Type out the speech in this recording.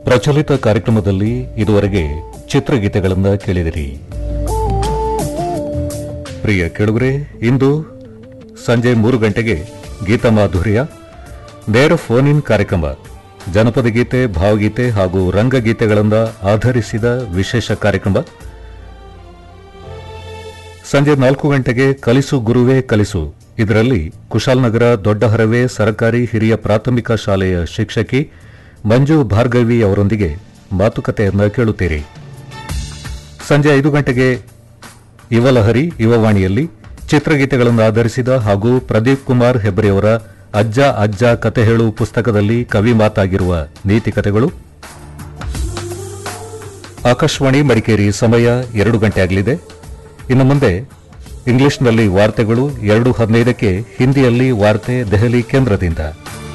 ಪ್ರಚಲಿತ ಕಾರ್ಯಕ್ರಮದಲ್ಲಿ ಇದುವರೆಗೆ ಚಿತ್ರಗೀತೆಗಳನ್ನು ಕೇಳಿದಿರಿ ಪ್ರಿಯ ಕೇಳುಗರೆ ಇಂದು ಸಂಜೆ ಮೂರು ಗಂಟೆಗೆ ಗೀತಮಾಧುರ್ಯ ನೇರ ಫೋನ್ ಇನ್ ಕಾರ್ಯಕ್ರಮ ಜನಪದ ಗೀತೆ ಭಾವಗೀತೆ ಹಾಗೂ ರಂಗಗೀತೆಗಳನ್ನು ಆಧರಿಸಿದ ವಿಶೇಷ ಕಾರ್ಯಕ್ರಮ ಸಂಜೆ ನಾಲ್ಕು ಗಂಟೆಗೆ ಕಲಿಸು ಗುರುವೇ ಕಲಿಸು ಇದರಲ್ಲಿ ಕುಶಾಲನಗರ ದೊಡ್ಡಹರವೆ ಸರ್ಕಾರಿ ಹಿರಿಯ ಪ್ರಾಥಮಿಕ ಶಾಲೆಯ ಶಿಕ್ಷಕಿ ಮಂಜು ಭಾರ್ಗವಿ ಅವರೊಂದಿಗೆ ಮಾತುಕತೆಯನ್ನು ಕೇಳುತ್ತೀರಿ ಸಂಜೆ ಐದು ಗಂಟೆಗೆ ಯುವಲಹರಿ ಯುವವಾಣಿಯಲ್ಲಿ ಚಿತ್ರಗೀತೆಗಳನ್ನು ಆಧರಿಸಿದ ಹಾಗೂ ಪ್ರದೀಪ್ ಕುಮಾರ್ ಹೆಬ್ರಿಯವರ ಅಜ್ಜ ಅಜ್ಜ ಕತೆ ಹೇಳು ಪುಸ್ತಕದಲ್ಲಿ ಕವಿ ಮಾತಾಗಿರುವ ನೀತಿ ಕಥೆಗಳು ಆಕಾಶವಾಣಿ ಮಡಿಕೇರಿ ಸಮಯ ಎರಡು ಗಂಟೆ ಆಗಲಿದೆ ಇನ್ನು ಮುಂದೆ ಇಂಗ್ಲಿಷ್ನಲ್ಲಿ ವಾರ್ತೆಗಳು ಎರಡು ಹದಿನೈದಕ್ಕೆ ಹಿಂದಿಯಲ್ಲಿ ವಾರ್ತೆ ದೆಹಲಿ ಕೇಂದ್ರದಿಂದ